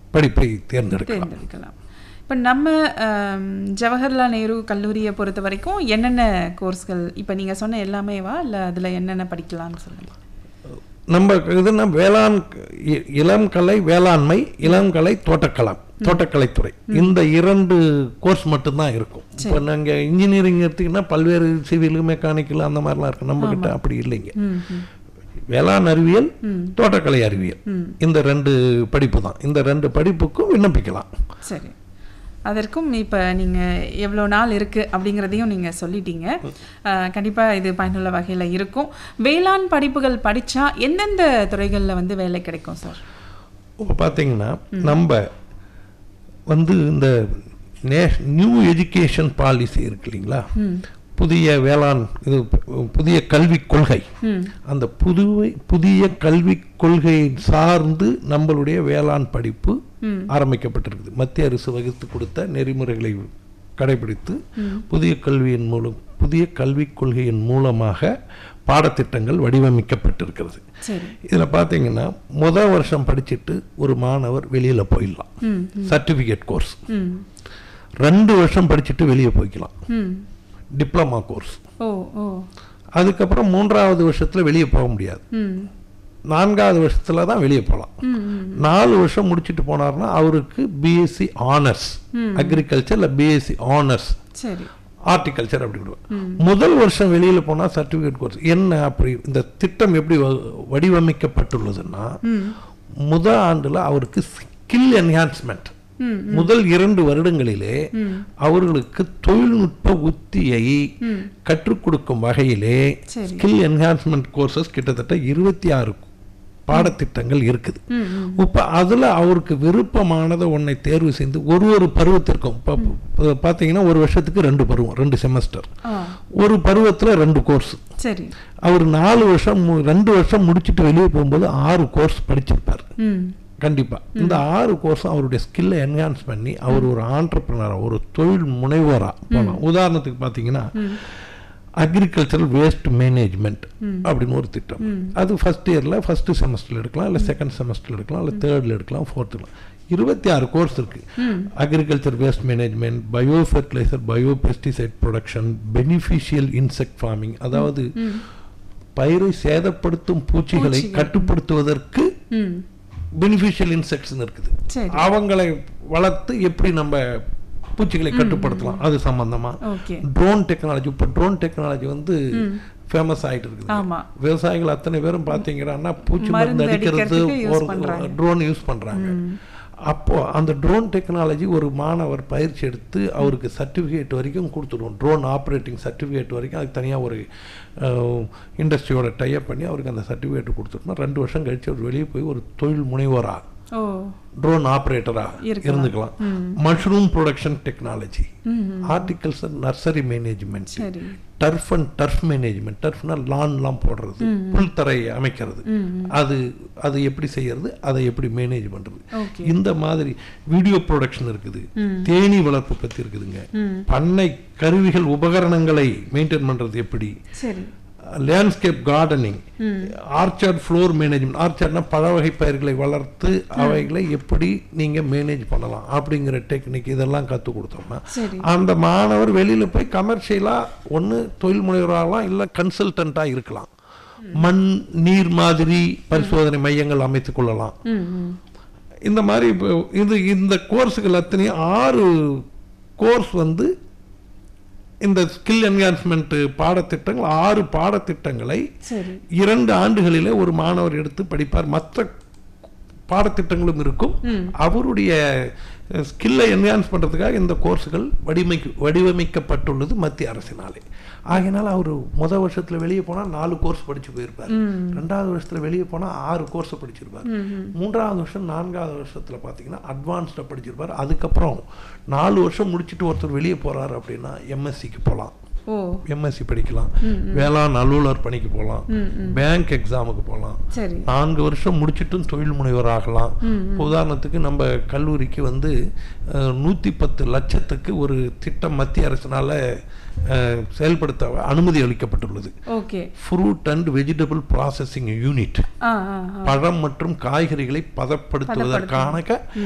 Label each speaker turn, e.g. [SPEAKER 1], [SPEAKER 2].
[SPEAKER 1] படிப்பை தேர்ந்தெடுக்கலாம்
[SPEAKER 2] தேர்ந்தெடுக்கலாம் இப்போ நம்ம ஆம், ஜவஹர்லால் நேரு கல்லூரியை பொறுத்த வரைக்கும் என்னென்ன கோர்ஸ்கள் இப்போ நீங்கள் சொன்ன எல்லாமேவா இல்லை அதில் என்னென்ன படிக்கலாம்னு சொல்லுங்கள்
[SPEAKER 1] நம்ம இதுனா வேளாண் இ- இளம் கலை வேளாண்மை இளம் கலை தோட்டக்கலம் தோட்டக்கலைத்துறை இந்த இரண்டு கோர்ஸ் மட்டும்தான் இருக்கும் இப்போ நாங்கள் இன்ஜினியரிங் எடுத்திங்கன்னா பல்வேறு சிவில் மெக்கானிக்கல் அந்த மாதிரிலாம் இருக்கு நம்ம கிட்ட அப்படி இல்லைங்க
[SPEAKER 2] ம் ம்
[SPEAKER 1] வேளாண் அறிவியல் தோட்டக்கலை அறிவியல் இந்த ரெண்டு படிப்பு தான் இந்த ரெண்டு படிப்புக்கும் விண்ணப்பிக்கலாம்
[SPEAKER 2] சரி அதற்கும் இப்போ நீங்கள் எவ்வளோ நாள் இருக்குது அப்படிங்கிறதையும் நீங்கள் சொல்லிட்டீங்க கண்டிப்பாக இது பயனுள்ள வகையில் இருக்கும் வேளாண் படிப்புகள் படித்தா எந்தெந்த துறைகளில் வந்து வேலை கிடைக்கும் சார்
[SPEAKER 1] இப்போ பார்த்தீங்கன்னா நம்ம வந்து இந்த நே நியூ எஜுகேஷன் பாலிசி இருக்கு இல்லைங்களா புதிய வேளாண் இது புதிய கல்விக் கொள்கை
[SPEAKER 2] ம்
[SPEAKER 1] அந்த புதுவை புதிய கல்விக் கொள்கையை சார்ந்து நம்மளுடைய வேளாண் படிப்பு
[SPEAKER 2] ம்.
[SPEAKER 1] ஆரம்பிக்கப்பட்டிருக்குது மத்திய அரசு வகுத்து கொடுத்த நெறிமுறைகளை கடைபிடித்து புதிய கல்வியின் மூலம் புதிய கல்விக் கொள்கையின் மூலமாக பாடத்திட்டங்கள் வடிவமைக்கப்பட்டிருக்கிறது
[SPEAKER 2] சரி
[SPEAKER 1] இதில் பார்த்தீங்கன்னா முதல் வருஷம் படிச்சுட்டு ஒரு மாணவர் வெளியில் போயிடலாம்
[SPEAKER 2] ம்
[SPEAKER 1] சர்டிஃபிகேட் கோர்ஸ்
[SPEAKER 2] ம்
[SPEAKER 1] ரெண்டு வருஷம் படிச்சுட்டு வெளியே போய்க்கலாம்
[SPEAKER 2] ம்
[SPEAKER 1] டிப்ளமா கோர்ஸ்
[SPEAKER 2] ஓ ஓ
[SPEAKER 1] அதுக்கப்புறம் மூன்றாவது வருஷத்தில் வெளியே போக முடியாது
[SPEAKER 2] ம்
[SPEAKER 1] நான்காவது வருஷத்துல தான் வெளியே போகலாம்
[SPEAKER 2] ம் ம்
[SPEAKER 1] நாலு வருஷம் முடிச்சுட்டு போனார்னா அவருக்கு பிஎஸ்சி ஆனர்ஸ் அக்ரிகல்ச்சர் இல்லை பிஎஸ்சி ஆனர்ஸ்
[SPEAKER 2] சரி
[SPEAKER 1] ஹார்டிகல்ச்சர் அப்படி விடுவேன் முதல் வருஷம் வெளியில் போனால் சர்டிஃபிகேட் கோர்ஸ் என்ன அப்படி இந்த திட்டம் எப்படி வ- வடிவமைக்கப்பட்டுள்ளதுன்னா
[SPEAKER 2] ம்
[SPEAKER 1] முதல் ஆண்டுல அவருக்கு ஸ்கில் என்ஹான்ஸ்மெண்ட்
[SPEAKER 2] ம்
[SPEAKER 1] முதல் இரண்டு வருடங்களிலே
[SPEAKER 2] ம்
[SPEAKER 1] அவர்களுக்கு தொழில்நுட்ப உத்தியை
[SPEAKER 2] ம்
[SPEAKER 1] கற்றுக் கொடுக்கும் வகையிலே
[SPEAKER 2] சரி
[SPEAKER 1] ஸ்கில் என்ஹான்ஸ்மெண்ட் கோர்சஸ் கிட்டத்தட்ட இருபத்தி ஆறு பாடத்திட்டங்கள் இருக்குது
[SPEAKER 2] ம் ம்
[SPEAKER 1] இப்போ அதில் அவருக்கு விருப்பமானதை ஒன்றை தேர்வு செய்து ஒரு ஒரு பருவத்திற்கும் இப்போ பார்த்தீங்கன்னா ஒரு வருஷத்துக்கு ரெண்டு பருவம் ரெண்டு செமஸ்டர்
[SPEAKER 2] ஆ
[SPEAKER 1] ஒரு பருவத்தில் ரெண்டு கோர்ஸ்
[SPEAKER 2] சரி
[SPEAKER 1] அவர் நாலு வருஷம் மு- ரெண்டு வருஷம் முடிச்சுட்டு வெளியே போகும்போது ஆறு கோர்ஸ் படிச்சிருப்பார்
[SPEAKER 2] ம்
[SPEAKER 1] கண்டிப்பா இந்த ஆறு கோர்ஸும் அவருடைய ஸ்கில்லை என்ஹான்ஸ் பண்ணி அவர் ஒரு ஆண்டர்பிரினரா ஒரு தொழில் முனைவோரா போகலாம் உதாரணத்துக்கு பார்த்தீங்கன்னா அக்ரிகல்ச்சரல் வேஸ்ட் மேனேஜ்மெண்ட் அப்படின்னு ஒரு திட்டம் அது ஃபர்ஸ்ட் இயர்ல ஃபர்ஸ்ட் செமஸ்டர்ல எடுக்கலாம் இல்லை செகண்ட் செமஸ்டர்ல எடுக்கலாம் இல்லை தேர்ட்ல எடுக்கலாம் ஃபோர்த்ல இருபத்தி ஆறு கோர்ஸ் இருக்கு agriculture waste management bio fertiliser bio pesticide production beneficial insect farming அதாவது பயிரை சேதப்படுத்தும் பூச்சிகளை கட்டுப்படுத்துவதற்கு
[SPEAKER 2] ம்
[SPEAKER 1] பெனிஃபிஷியல் இன்செக்ட்ஸ் இருக்குது
[SPEAKER 2] சரி
[SPEAKER 1] அவங்களை வளர்த்து எப்படி நம்ம பூச்சிகளை கட்டுப்படுத்தலாம் அது சம்பந்தமா
[SPEAKER 2] ஓகே
[SPEAKER 1] ட்ரோன் டெக்னாலஜி இப்போ ட்ரோன் டெக்னாலஜி வந்து ஃபேமஸ் ஆயிட்டு இருக்குது
[SPEAKER 2] ஆமா
[SPEAKER 1] விவசாயிகள் அத்தனை பேரும் பார்த்தீங்கன்னா பூச்சி
[SPEAKER 2] மருந்து
[SPEAKER 1] மருந்து அடிக்கிறது
[SPEAKER 2] அடிக்கிறதுக்கு use
[SPEAKER 1] ஒரு
[SPEAKER 2] பண்றாங்க.
[SPEAKER 1] ட்ரோன் யூஸ் பண்றாங்க அப்போ அந்த ட்ரோன் டெக்னாலஜி ஒரு மாணவர் பயிற்சி எடுத்து அவருக்கு சர்டிஃபிகேட் வரைக்கும் கொடுத்துருவோம் ட்ரோன் ஆப்ரேட்டிங் சர்டிஃபிகேட் வரைக்கும் அதுக்கு தனியாக ஒரு இண்டஸ்ட்ரியோட டைப் பண்ணி அவருக்கு அந்த சர்டிஃபிகேட் கொடுத்துட்டோம்னா ரெண்டு வருஷம் கழிச்சு அவர் வெளியே போய் ஒரு தொழில் முனைவோரா
[SPEAKER 2] ஓ
[SPEAKER 1] ட்ரோன் ஆப்ரேட்டரா
[SPEAKER 2] இருக்கலாம்.
[SPEAKER 1] இருந்துக்கலாம் மஷ்ரூம் ப்ரொடக்ஷன் டெக்னாலஜி
[SPEAKER 2] ம்
[SPEAKER 1] ஹார்டிகல்ச்சர் நர்சரி மேனேஜ்மெண்ட்
[SPEAKER 2] சரி
[SPEAKER 1] டர்ஃப் அண்ட் டர்ஃப் மேனேஜ்மெண்ட் டர்ஃப்னா லான்லாம் போடுறது புல்தரை அமைக்கிறது அது அது எப்படி செய்யறது அதை எப்படி மேனேஜ் பண்றது
[SPEAKER 2] ஓகே
[SPEAKER 1] இந்த மாதிரி வீடியோ ப்ரொடக்ஷன் இருக்குது தேனீ வளர்ப்பு பத்தி இருக்குதுங்க
[SPEAKER 2] ம்
[SPEAKER 1] பண்ணை கருவிகள் உபகரணங்களை மெயின்டைன் பண்றது எப்படி
[SPEAKER 2] சரி
[SPEAKER 1] லேண்ட்ஸ்கேப் கார்டனிங்
[SPEAKER 2] ம்
[SPEAKER 1] ஆர்ச்சர்ட் ஃப்ளோர் மேனேஜ்மெண்ட் ஆர்ச்சர்ட்னா பழ வகை பயிர்களை வளர்த்து அவைகளை எப்படி நீங்க மேனேஜ் பண்ணலாம் அப்படிங்கிற டெக்னிக் இதெல்லாம் கற்றுக் கொடுத்தோம்னா
[SPEAKER 2] சரி
[SPEAKER 1] அந்த மாணவர் வெளியில போய் கமர்ஷியலா ஒன்று தொழில் முனைவராகலாம் இல்லை கன்சல்டண்டா இருக்கலாம் மண் நீர் மாதிரி பரிசோதனை மையங்கள் அமைத்துக் கொள்ளலாம்
[SPEAKER 2] ம் ம்
[SPEAKER 1] இந்த மாதிரி இப்போ இது இந்த கோர்ஸுகள் அத்தனையும் ஆறு கோர்ஸ் வந்து இந்த ஸ்கில் என்ஹான்ஸ்மெண்ட் பாடத்திட்டங்கள் ஆறு பாடத்திட்டங்களை
[SPEAKER 2] சரி
[SPEAKER 1] இரண்டு ஆண்டுகளிலே ஒரு மாணவர் எடுத்து படிப்பார் மற்ற பாடத்திட்டங்களும் இருக்கும்
[SPEAKER 2] ம்
[SPEAKER 1] அவருடைய ஸ்கில்லை என்ஹான்ஸ் பண்றதுக்காக இந்த கோர்ஸுகள் வடிவமைக்கு வடிவமைக்கப்பட்டுள்ளது மத்திய அரசினாலே ஆகையினால அவர் முத வருஷத்துல வெளியே போனா நாலு கோர்ஸ் படிச்சு போயிருப்பார் ரெண்டாவது வருஷத்துல வெளியே போனா ஆறு கோர்ஸ் படிச்சிருப்பார் மூன்றாவது வருஷம் நான்காவது வருஷத்துல பாத்தீங்கன்னா அட்வான்ஸ்டா படிச்சிருப்பார் அதுக்கப்புறம் நாலு வருஷம் முடிச்சுட்டு ஒருத்தர் வெளியே போறாரு அப்படின்னா எம்எஸ்சிக்கு போகலாம்
[SPEAKER 2] ஓ
[SPEAKER 1] எம்எஸ்சி படிக்கலாம் வேளாண் அலுவலர் பணிக்கு போகலாம்
[SPEAKER 2] ம் ம்
[SPEAKER 1] பேங்க் எக்ஸாமுக்கு போகலாம்
[SPEAKER 2] சரி
[SPEAKER 1] நான்கு வருஷம் முடிச்சிட்டும் தொழில் முனைவர் ஆகலாம் இப்போ உதாரணத்துக்கு நம்ம கல்லூரிக்கு வந்து நூற்றி பத்து லட்சத்துக்கு ஒரு திட்டம் மத்திய அரசினால அஹ், செயல்படுத்த அனுமதி அளிக்கப்பட்டுள்ளது
[SPEAKER 2] okay
[SPEAKER 1] fruit and vegetable processing unit
[SPEAKER 2] ஆ ஆ ஆ
[SPEAKER 1] பழம் மற்றும் காய்கறிகளை பதப்படுத்துவதற்கான